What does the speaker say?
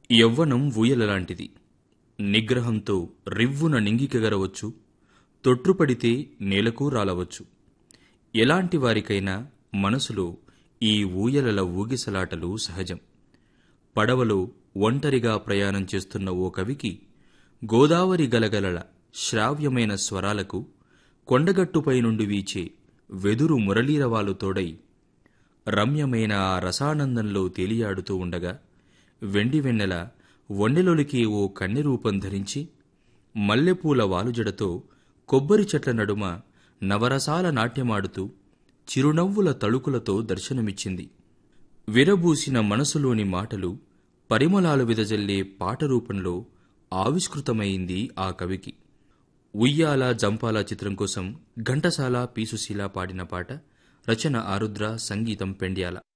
యవ్వనం ఊయలలాంటిది నిగ్రహంతో రివ్వున నింగికెగరవచ్చు తొట్రుపడితే నేలకు రాలవచ్చు ఎలాంటి వారికైనా మనసులో ఈ ఊయలల ఊగిసలాటలు సహజం పడవలో ఒంటరిగా ప్రయాణం చేస్తున్న ఓ కవికి గోదావరి గలగలల శ్రావ్యమైన స్వరాలకు కొండగట్టుపై నుండి వీచే వెదురు మురళీరవాలు తోడై రమ్యమైన ఆ రసానందంలో తేలియాడుతూ ఉండగా వెండి వెన్నెల వన్నెలొలికే ఓ కన్నె రూపం ధరించి మల్లెపూల వాలుజడతో కొబ్బరి చెట్ల నడుమ నవరసాల నాట్యమాడుతూ చిరునవ్వుల తళుకులతో దర్శనమిచ్చింది విరబూసిన మనసులోని మాటలు పరిమళాలు విదజల్లే పాట రూపంలో ఆవిష్కృతమైంది ఆ కవికి ఉయ్యాల జంపాల చిత్రం కోసం ఘంటసాల పీసుశీల పాడిన పాట రచన ఆరుద్ర సంగీతం పెండ్యాల